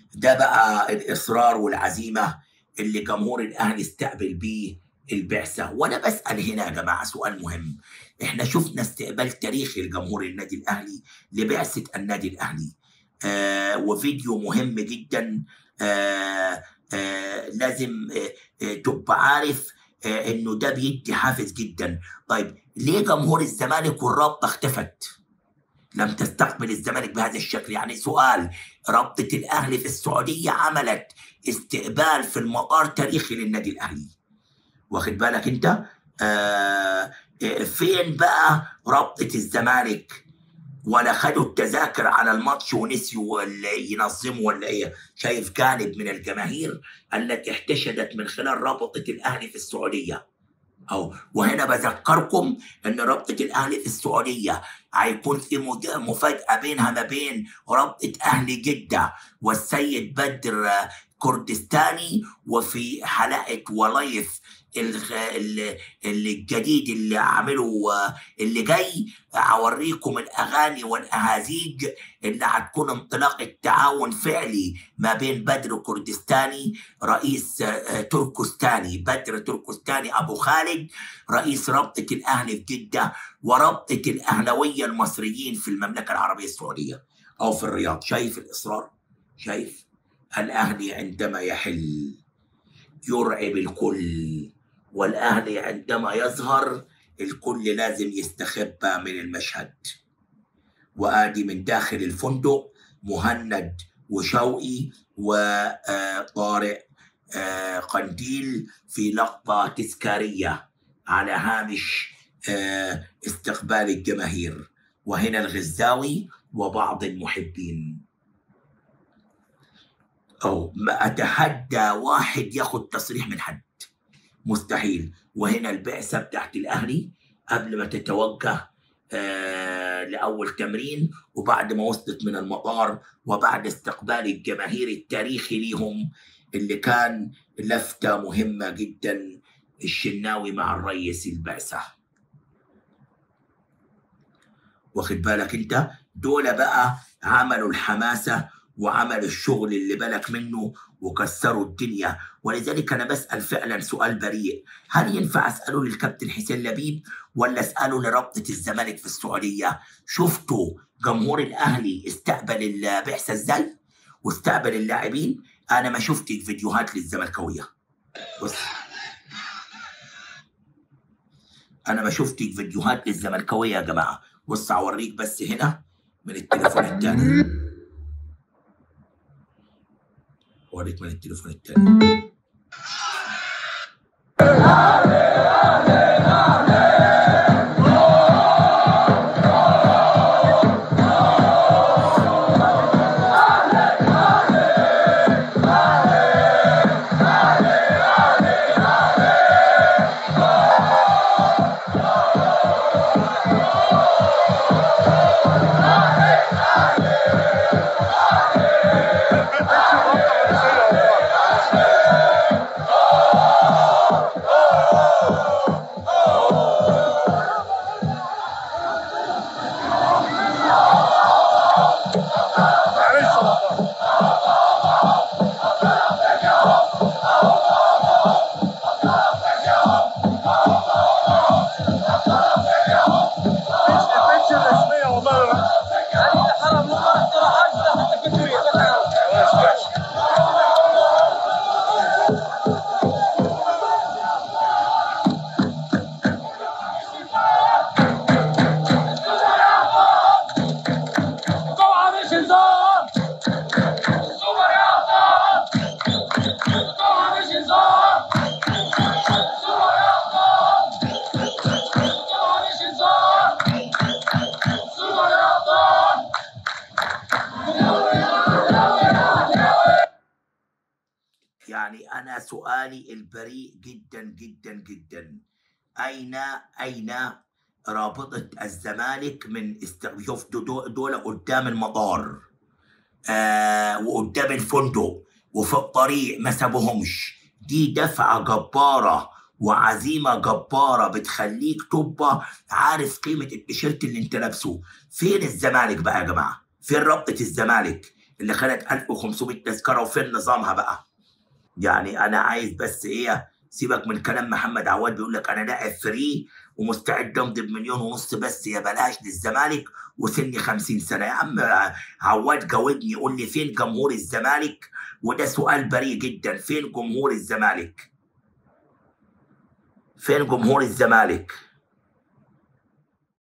ده بقى الاصرار والعزيمه اللي جمهور الاهلي استقبل بيه البعثه وانا بسال هنا يا جماعه سؤال مهم احنا شفنا استقبال تاريخي لجمهور النادي الاهلي لبعثه النادي الاهلي آه وفيديو مهم جدا آه آه لازم آه آه تبقى عارف آه انه ده بيدي حافز جدا طيب ليه جمهور الزمالك والرابطه اختفت لم تستقبل الزمالك بهذا الشكل يعني سؤال رابطه الاهلي في السعوديه عملت استقبال في المطار تاريخي للنادي الاهلي واخد بالك انت آه فين بقى رابطه الزمالك ولا خدوا التذاكر على الماتش ونسيوا ولا ينظموا ولا ايه شايف جانب من الجماهير التي احتشدت من خلال رابطه الاهلي في السعوديه أو وهنا بذكركم ان رابطه الاهلي في السعوديه هيكون في مد- مفاجاه بينها ما بين رابطه اهل جده والسيد بدر كردستاني وفي حلقه ولايف الغ- ال- اللي الجديد اللي عامله اللي جاي هوريكم الاغاني والاهازيج اللي هتكون انطلاق التعاون فعلي ما بين بدر كردستاني رئيس آه، تركستاني بدر تركستاني ابو خالد رئيس رابطه الاهلي في جده ورابطه الاهلاويه المصريين في المملكه العربيه السعوديه او في الرياض شايف الاصرار شايف الاهلي عندما يحل يرعب الكل والاهلي عندما يظهر الكل لازم يستخبى من المشهد وادي من داخل الفندق مهند وشوقي وطارق قنديل في لقطه تذكاريه على هامش آه، استقبال الجماهير وهنا الغزاوي وبعض المحبين أو ما أتحدى واحد ياخد تصريح من حد مستحيل وهنا البعثة بتاعت الأهلي قبل ما تتوجه آه لأول تمرين وبعد ما وصلت من المطار وبعد استقبال الجماهير التاريخي ليهم اللي كان لفتة مهمة جدا الشناوي مع الرئيس البعثة واخد بالك انت دول بقى عملوا الحماسة وعملوا الشغل اللي بالك منه وكسروا الدنيا ولذلك انا بسال فعلا سؤال بريء هل ينفع اساله للكابتن حسين لبيب ولا اساله لرابطه الزمالك في السعوديه شفتوا جمهور الاهلي استقبل البعثه ازاي واستقبل اللاعبين انا ما شفت فيديوهات للزملكاويه بص انا ما شفت فيديوهات للزملكاويه يا جماعه بص اوريك بس هنا من التليفون الثاني اوريك من التليفون الثاني البنش الرسميه والله يعني الحرم لما اقترحات تحت الكتوريه طبعا مش هزار سوبر يا ابطال طبعا مش هزار سوبر يا ابطال طبعا مش هزار سوبر يا ابطال يعني انا سؤالي البريء جدا جدا جدا اين اين رابطه الزمالك من است... شوف دو- دول قدام المطار آه وقدام الفندق وفي الطريق ما سابوهمش دي دفعه جباره وعزيمه جباره بتخليك تبقى عارف قيمه التيشيرت اللي انت لابسه فين الزمالك بقى يا جماعه فين رابطه الزمالك اللي خدت 1500 تذكره وفين نظامها بقى يعني انا عايز بس ايه سيبك من كلام محمد عواد بيقول لك انا لاعب فري ومستعد امضي بمليون ونص بس يا بلاش للزمالك وسني 50 سنه يا عم عواد جاوبني قول لي فين جمهور الزمالك وده سؤال بريء جدا فين جمهور الزمالك فين جمهور الزمالك